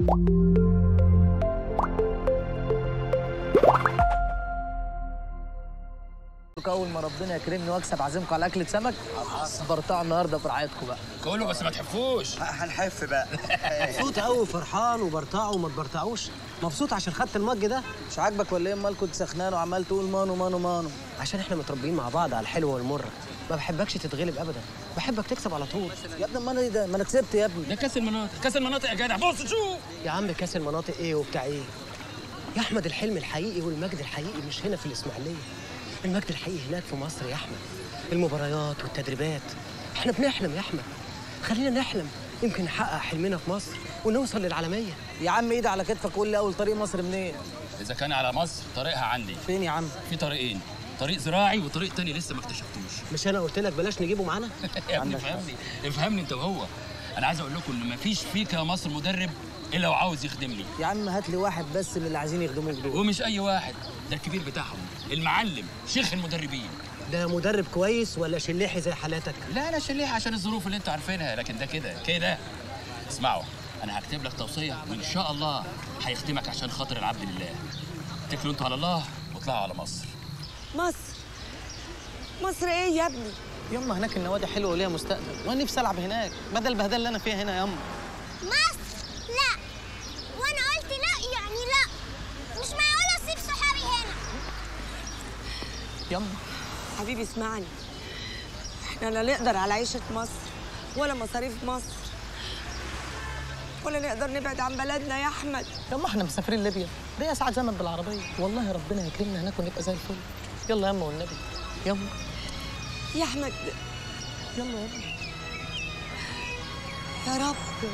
اول ما ربنا يكرمني واكسب عزيمكم على اكله سمك برطع النهارده في رعايتكم بقى كله بس ما تحفوش هنحف بقى مبسوط قوي فرحان وبرتعه وما تبرتعوش مبسوط عشان خدت المج ده مش عاجبك ولا ايه امال كنت سخنان وعمال تقول مانو مانو مانو عشان احنا متربيين مع بعض على الحلو والمر ما بحبكش تتغلب ابدا بحبك تكسب على طول يا ابني امال ايه ده ما انا كسبت يا ابني ده كاس المناطق كاس المناطق يا جدع بص شوف يا عم كاس المناطق ايه وبتاع ايه يا احمد الحلم الحقيقي والمجد الحقيقي مش هنا في الاسماعيليه المجد الحقيقي هناك في مصر يا احمد المباريات والتدريبات احنا بنحلم يا احمد خلينا نحلم يمكن نحقق حلمنا في مصر ونوصل للعالميه يا عم ايدي على كتفك قول لي اول طريق مصر منين اذا كان على مصر طريقها عندي فين يا عم في طريقين طريق زراعي وطريق تاني لسه ما اكتشفتوش مش انا قلت لك بلاش نجيبه معانا يا ابني افهمني افهمني انت وهو انا عايز اقول لكم ان مفيش فيك يا مصر مدرب الا وعاوز يخدمني يا عم هات لي واحد بس من اللي عايزين يخدموك دول ومش اي واحد ده الكبير بتاعهم المعلم شيخ المدربين ده مدرب كويس ولا شليحي زي حالاتك لا انا شليح عشان الظروف اللي انتوا عارفينها لكن ده كده كده اسمعوا انا هكتب لك توصيه وان شاء الله هيختمك عشان خاطر العبد لله اتكلوا انتوا على الله واطلعوا على مصر مصر مصر ايه يا ابني يما هناك النوادي حلوه وليها مستقبل وانا نفسي العب هناك بدل البهدله اللي انا فيها هنا يما مصر لا وانا قلت لا يعني لا مش معقول اسيب صحابي هنا يما حبيبي اسمعني احنا لا نقدر على عيشة مصر ولا مصاريف مصر ولا نقدر نبعد عن بلدنا يا احمد يما احنا مسافرين ليبيا ده ساعة زمن بالعربيه والله ربنا يكرمنا هناك ونبقى زي الفل يلا يما والنبي يما يا احمد يلا يما يا رب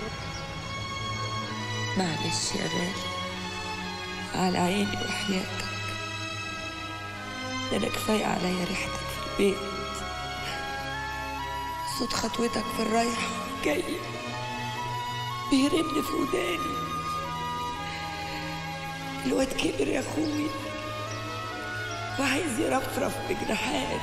معلش يا غالي على عيني وحياتك ده انا كفايه عليا ريحتك في البيت صوت خطوتك في الرايحه جايه بيرن في وداني الواد كبر يا اخوي وعايز يرفرف بجناحات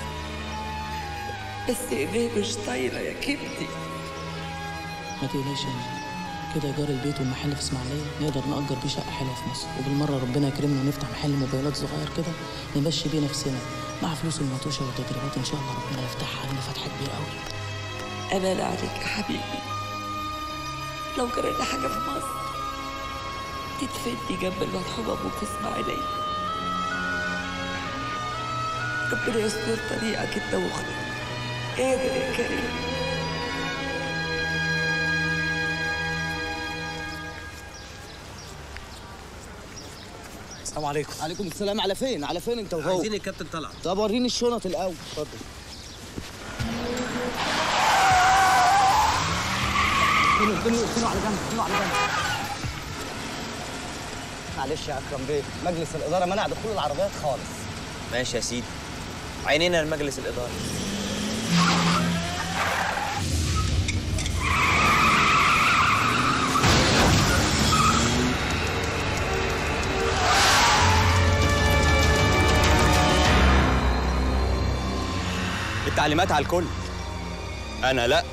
بس ايديه مش طايله يا كبدي ما تقلقش يا ماما. كده ايجار البيت والمحل في اسماعيليه نقدر نأجر بيه شقه حلوه في مصر وبالمره ربنا يكرمنا ونفتح محل موبايلات صغير كده نمشي بيه نفسنا مع فلوس المطوشه والتدريبات ان شاء الله ربنا يفتحها علينا فتحه كبيره قوي امان عليك يا حبيبي لو جرالي حاجه في مصر تدفني جنب المرحوم ابوك في اسماعيليه ربنا يستر طريقك انت واختك قادر يا كريم السلام عليكم عليكم السلام على فين على فين انت وهو عايزين الكابتن طلعت طب وريني الشنط الاول اتفضل اركنوا اركنوا اركنوا على جنب اركنوا على جنب معلش يا اكرم بيه مجلس الاداره منع دخول العربيات خالص ماشي يا سيدي عينينا لمجلس الإدارة التعليمات على الكل أنا لأ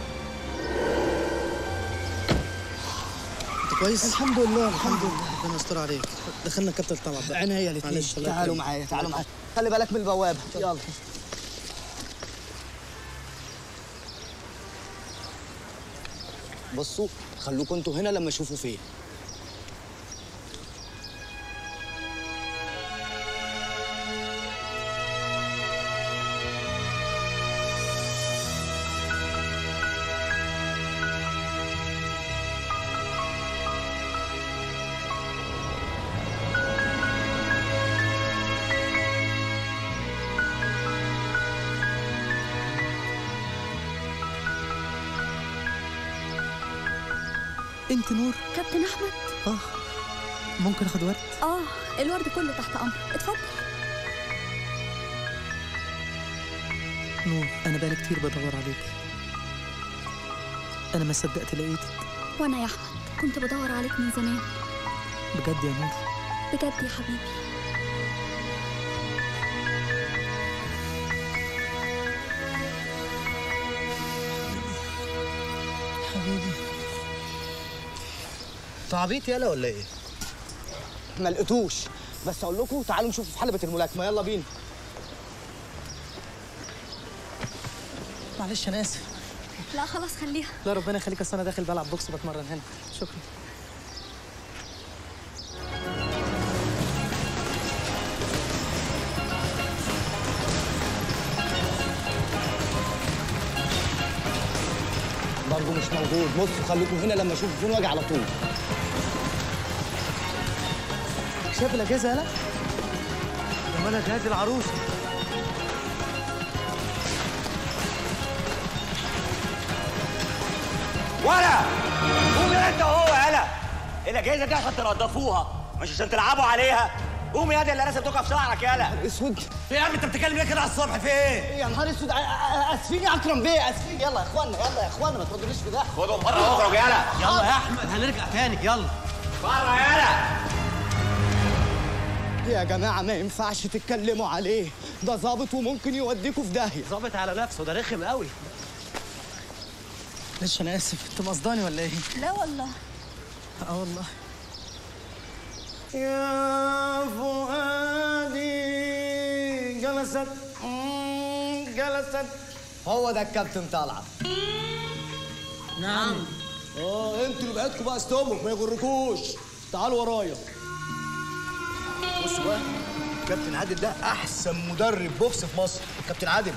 انت كويس الحمد لله الحمد لله ربنا يستر عليك دخلنا كابتن طلعت بقى عينيا هي الاثنين معلش تعالوا معايا تعالوا معايا خلي بالك من البوابه يلا بصوا خلوكوا انتوا هنا لما اشوفوا فين انت نور كابتن احمد اه ممكن اخد ورد اه الورد كله تحت امرك اتفضل نور انا بقالي كتير بدور عليك انا ما صدقت لقيتك وانا يا احمد كنت بدور عليك من زمان بجد يا نور بجد يا حبيبي حبيبي انت عبيط يالا ولا ايه؟ ما لقيتوش بس اقول لكم تعالوا نشوف في حلبة الملاكمة يلا بينا معلش انا اسف لا خلاص خليها لا ربنا يخليك اصل انا داخل بلعب بوكس بتمرن هنا شكرا برضه مش موجود بصوا خليكم هنا لما اشوف فين واجي على طول شايف الاجهزه يالا يا مالك هات العروسه ولا قوم انت وهو يالا الاجهزه دي عشان تنضفوها مش عشان تلعبوا عليها قوم يا دي اللي لازم تقف شعرك يالا اسود في يا عم انت بتتكلم ليه كده على الصبح في ايه؟ يا نهار اسود آ- آ- اسفين يا اكرم بيه اسفين يلا يا اخوانا يلا يا اخوانا ما تردونيش في ده خدهم بره واخرج يالا يلا يا احمد هنرجع تاني يلا بره يالا يا جماعة ما ينفعش تتكلموا عليه ده ظابط وممكن يوديكوا في داهية ظابط على نفسه ده رخم قوي معلش انا اسف انت مقصداني ولا ايه؟ لا والله اه والله يا فؤادي جلست مم، جلست هو ده الكابتن طلعت نعم اه انتوا اللي بعتكم بقى استوبوا ما يغركوش تعالوا ورايا بصوا بقى كابتن عادل ده احسن مدرب بوكس في مصر كابتن عادل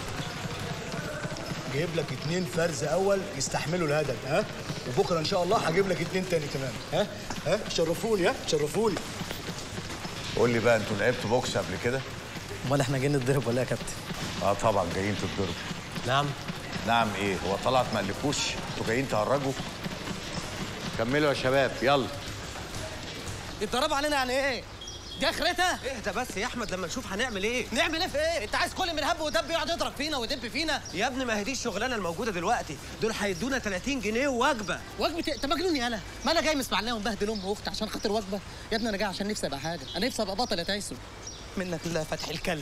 جايب لك اتنين فرز اول يستحملوا الهدف ها وبكره ان شاء الله هجيب لك اتنين تاني كمان ها ها شرفوني ها شرفوني قول لي بقى انتوا لعبتوا بوكس قبل كده؟ امال احنا جايين نتضرب ولا ايه يا كابتن؟ اه طبعا جايين تتضربوا نعم نعم ايه هو طلعت ما قالكوش انتوا جايين تهرجوا كملوا يا شباب يلا يتضربوا علينا يعني ايه؟ دي اخرتها؟ اهدى بس يا احمد لما نشوف هنعمل ايه نعمل ايه في ايه؟ انت عايز كل من هب ودب يقعد يضرب فينا ويدب فينا؟ يا ابني ما هي دي الشغلانه الموجوده دلوقتي دول هيدونا 30 جنيه ووجبه وجبه إيه؟ انت مجنون يالا ما انا جاي من اسماعيليه ومبهدل ام واختي عشان خاطر وجبه يا ابني انا جاي عشان نفسي ابقى حاجه انا نفسي ابقى بطل يا تايسون منك لله فتح الكلب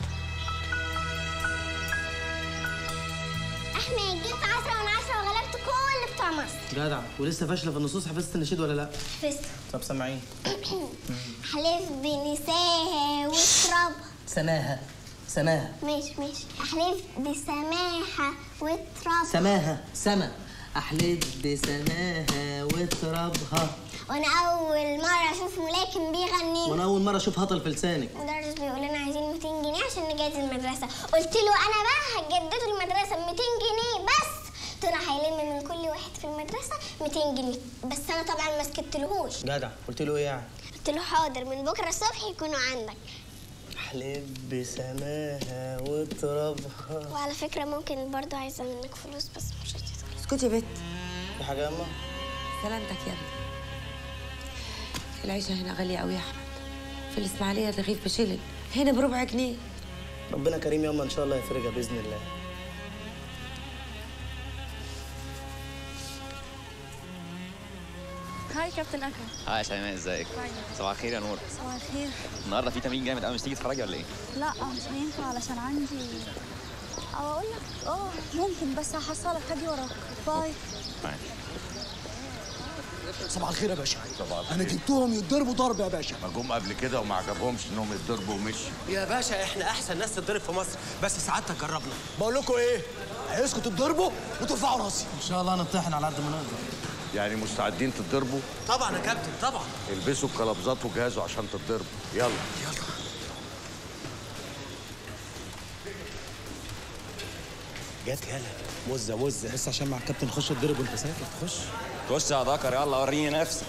احمد جبت 10 من 10 وغلبت كل بتوع مصر جدع ولسه فاشله في النصوص حفظت النشيد ولا لا؟ فزت طب سامعين احلف بنساها وترابها سماها سماها ماشي ماشي احلف بسماحة وترابها سماها سما احلف بسماها وترابها وانا اول مرة اشوف ملاكم بيغني وانا اول مره اشوف هطل في لسانك مدرس بيقول لنا عايزين 200 جنيه عشان نجهز المدرسة قلت له انا بقى هجددوا المدرسة ب 200 جنيه بس طلع هيلم من كل واحد في المدرسة 200 جنيه بس انا طبعا ما سكتلهوش جدع قلت له ايه يعني قلت له حاضر من بكرة الصبح يكونوا عندك احلف بسماها وترابها وعلى فكرة ممكن برضه عايزة منك فلوس بس مش هتدخل اسكتي يا بت في حاجه يا اما سلامتك يا ابني العيشة هنا غالية قوي يا أحمد في الإسماعيلية الرغيف بشيلن هنا بربع جنيه ربنا كريم ياما ان شاء الله يفرجها باذن الله هاي كابتن اكرم هاي يا شيماء ازيك؟ صباح الخير يا نور صباح الخير النهارده في تمرين جامد قوي مش تيجي تتفرجي ولا ايه؟ لا مش هينفع علشان عندي او اقول لك اه ممكن بس هحصلك هاجي وراك باي صباح الخير يا باشا طبعا انا جبتهم يتضربوا ضرب يا باشا ما جم قبل كده وما عجبهمش انهم يتضربوا ومشي يا باشا احنا احسن ناس تتضرب في مصر بس سعادتك جربنا بقول لكم ايه عايزكم تتضربوا وترفعوا راسي ان شاء الله نطحن على قد ما نقدر يعني مستعدين تتضربوا طبعا يا كابتن طبعا البسوا القلبزات وجهزوا عشان تتضربوا يلا جت يالا مزه مزه بس عشان مع الكابتن خش اتضرب وانت ساكت خش خش يا ذكر يلا وريني نفسك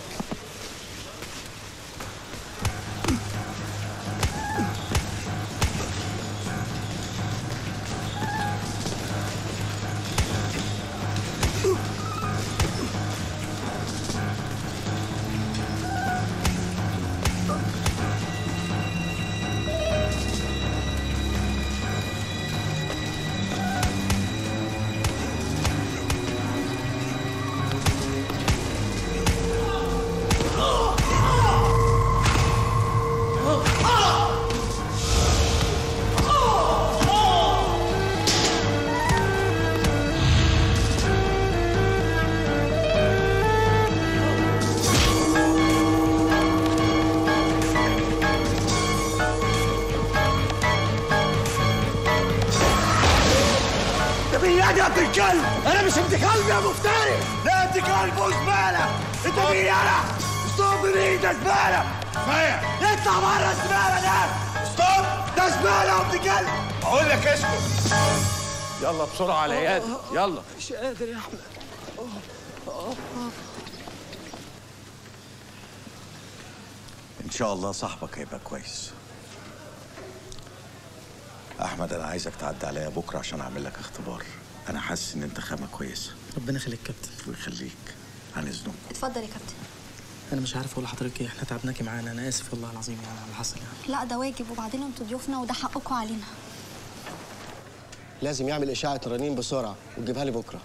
يا ابن الكلب انا مش ابن كلب يا مفتري لا انت كلب وزباله انت مين انا ستوب من ايدك زباله كفايه اطلع بره الزباله ده ستوب ده زباله يا ابن كلب اقول لك اسكت يلا بسرعه على اياد يلا مش قادر يا احمد ان شاء الله صاحبك هيبقى كويس احمد انا عايزك تعدي عليا بكره عشان اعمل لك اختبار انا حاسس ان انت خامه كويسه ربنا يخليك كابتن ويخليك عن اذنك اتفضل يا كابتن انا مش عارف اقول لحضرتك ايه احنا تعبناكي معانا انا اسف والله العظيم يعني على اللي حصل يعني لا ده واجب وبعدين انتوا ضيوفنا وده حقكم علينا لازم يعمل اشاعه رنين بسرعه وتجيبها لي بكره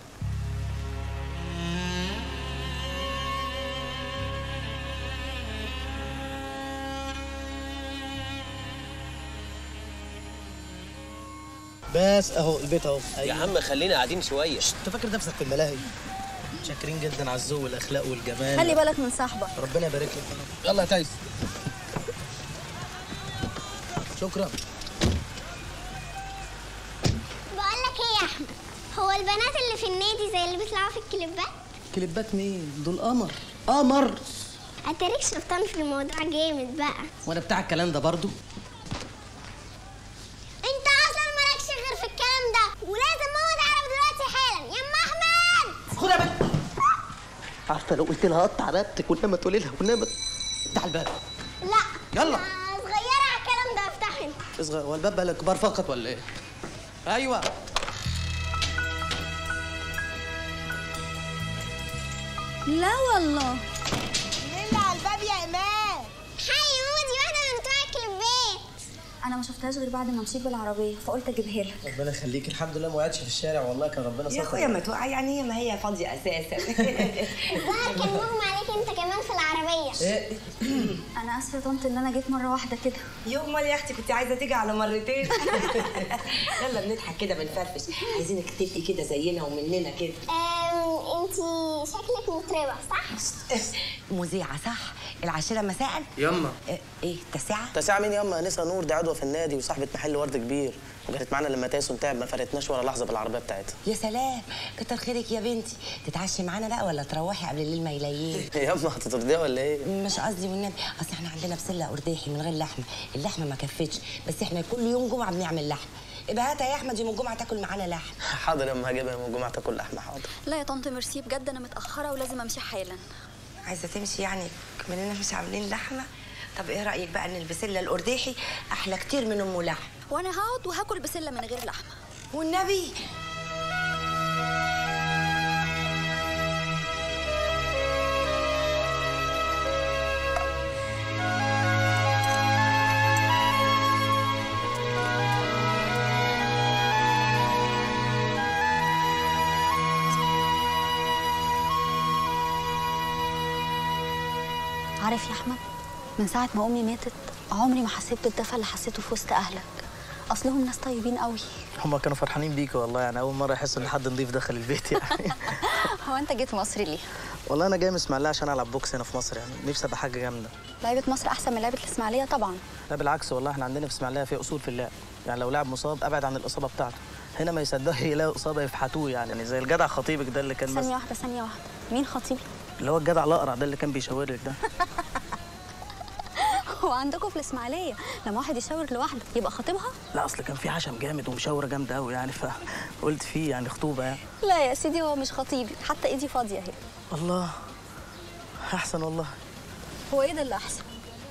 بس اهو البيت اهو يا عم خلينا قاعدين شويه انت فاكر نفسك في الملاهي شاكرين جدا على الذوق والاخلاق والجمال خلي بالك من صاحبك ربنا يبارك لك يلا يا تايس شكرا بقول لك ايه يا احمد هو البنات اللي في النادي زي اللي بيطلعوا في الكليبات كليبات مين دول قمر قمر اتاريك شبطان في الموضوع جامد بقى وانا بتاع الكلام ده برضو انت اصلا مالكش غير في الكلام ده ولازم موت اعرف دلوقتي حالا يا ام احمد خد يا بنت عارفه لو قلت لها قطع رقبتك وانما تقولي لها وانما تعال الباب لا يلا أنا صغيره على الكلام ده افتح انت اصغر هو الباب بقى للكبار فقط ولا ايه ايوه لا والله مين اللي على الباب يا ايمان حي مودي واحده من بتوع الكليبات انا ما شفتهاش غير بعد ما مشيت بالعربيه فقلت اجيبها لك ربنا يخليك الحمد لله ما وقعتش في الشارع والله كان ربنا يا اخويا ما توقع يعني هي ما هي فاضيه اساسا الظاهر كان مغمى عليك انت كمان في العربيه انا اسفه يا طنط ان انا جيت مره واحده كده يوم امال يا اختي كنت عايزه تيجي على مرتين يلا بنضحك كده بنفرفش عايزينك تبقي كده زينا ومننا كده أم، انتي شكلك مطربه صح مذيعه صح العاشره مساء يما ايه إيه، التاسعه تسعة مين ياما انسه نور دي عضوه في النادي وصاحبه محل ورد كبير وكانت معانا لما تايسون تعب ما فرقتناش ولا لحظه بالعربيه بتاعتها يا سلام كتر خيرك يا بنتي تتعشي معانا بقى ولا تروحي قبل الليل ما يليل ياما هتترضيها ولا ايه مش قصدي والنبي اصل احنا عندنا بسله قرداحي من غير لحمه اللحمه ما كفتش بس احنا كل يوم جمعه بنعمل لحمه يبقى هاتها يا احمد يوم الجمعه تاكل معانا لحم حاضر ياما هجيبها يوم الجمعه تاكل لحمه حاضر لا يا طنط ميرسي بجد انا متاخره ولازم امشي حالا عايزه تمشي يعني مننا مش عاملين لحمه طب ايه رايك بقى ان البسله القرداحي احلى كتير من ام لحم وانا هقعد وهاكل بسله من غير لحمه والنبي عارف يا احمد من ساعه ما امي ماتت عمري ما حسيت بالدفى اللي حسيته في وسط اهلك اصلهم ناس طيبين قوي هما كانوا فرحانين بيك والله يعني اول مره يحسوا ان حد نضيف دخل البيت يعني هو انت جيت مصر ليه والله انا جاي من اسماعيليه عشان العب بوكس هنا في مصر يعني نفسي ابقى حاجه جامده لعيبه مصر احسن من لعيبه الاسماعيليه طبعا لا بالعكس والله احنا عندنا في اسماعيليه في اصول في اللعب يعني لو لاعب مصاب ابعد عن الاصابه بتاعته هنا ما يصدقوا يلاقوا اصابه يفحتوه يعني, يعني زي الجدع خطيبك ده اللي كان ثانيه بس واحده ثانيه واحده مين خطيبي اللي هو الجدع الاقرع ده اللي كان بيشاور لك ده هو عندكم في الاسماعيليه لما واحد يشاور لوحده يبقى خطيبها لا اصل كان في عشم جامد ومشاوره جامده قوي يعني فقلت فيه يعني خطوبه يعني لا يا سيدي هو مش خطيبي حتى ايدي فاضيه اهي الله احسن والله هو ايه ده اللي احسن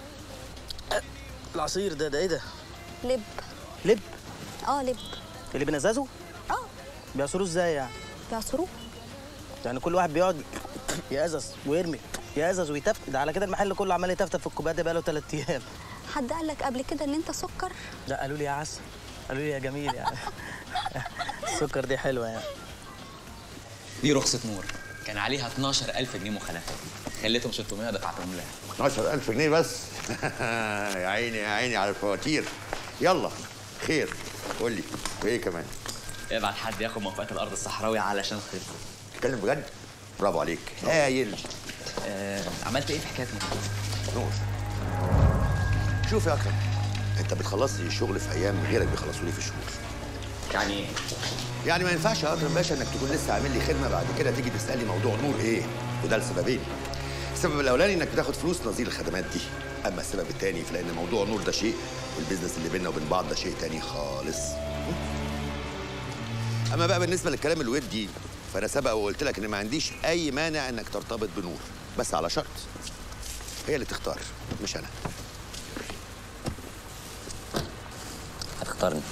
العصير ده ده ايه ده لب لب اه لب اللي بنزازه اه بيعصروه ازاي يعني بيعصروه يعني كل واحد بيقعد يأزز ويرمي يأزز ويتفتت ده على كده المحل كله عمال يتفتت في الكوبايات ده بقاله ثلاث ايام حد قال لك قبل كده ان انت سكر لا قالوا لي يا عسل قالوا لي يا جميل يعني السكر دي حلوه يعني دي رخصة نور كان عليها 12000 جنيه مخالفات خليتهم 600 دفعتهم لها 12000 جنيه بس يا عيني يا عيني على الفواتير يلا خير قول لي وايه كمان ابعت حد ياخد موافقة الأرض الصحراوي علشان خير تتكلم بجد برافو عليك هايل آه عملت ايه في حكاية نور؟ نور شوف يا اكرم انت بتخلص لي الشغل في ايام غيرك بيخلصوا لي في الشهور يعني ايه؟ يعني ما ينفعش يا اكرم باشا انك تكون لسه عامل لي خدمه بعد كده تيجي تسالني موضوع نور ايه وده لسببين السبب الاولاني انك بتاخد فلوس نظير الخدمات دي اما السبب الثاني فلان موضوع نور ده شيء والبيزنس اللي بيننا وبين بعض ده شيء تاني خالص اما بقى بالنسبه للكلام الودي فانا سبق وقلت لك ان ما عنديش اي مانع انك ترتبط بنور بس على شرط هي اللي تختار مش انا هتختارني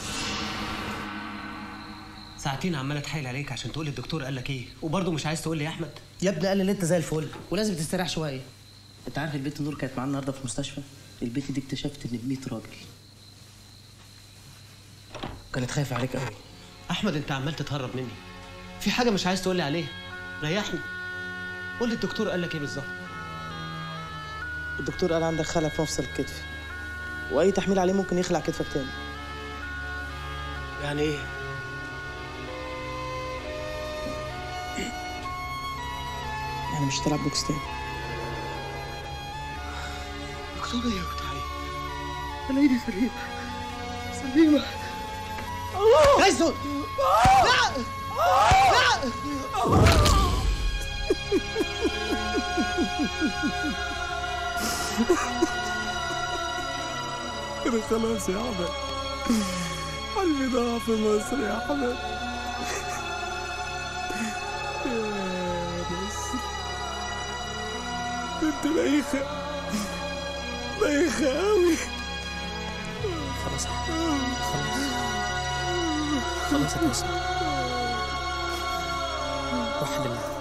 ساعتين عمال اتحايل عليك عشان تقول لي الدكتور قال لك ايه وبرضه مش عايز تقول لي يا احمد يا ابني قال لي ان انت زي الفل ولازم تستريح شويه انت عارف البيت نور كانت معانا النهارده في المستشفى البيت دي اكتشفت ان ب 100 راجل كانت خايفه عليك قوي احمد انت عمال تتهرب مني في حاجه مش عايز تقول لي عليها ريحني قول لي الدكتور قال لك ايه بالظبط الدكتور قال عندك خلع في مفصل الكتف واي تحميل عليه ممكن يخلع كتفك تاني يعني ايه يعني مش هتلعب بوكس تاني دكتور ايه يا بتاعي انا ايدي سليمه سليمه تايسون لا لا انا خلاص يا احمد حلمي ضاع في مصر يا احمد يا مصر انت بايخه بايخه قوي خلاص يا أحمد، خلاص خلاص يا تايسون وحد الله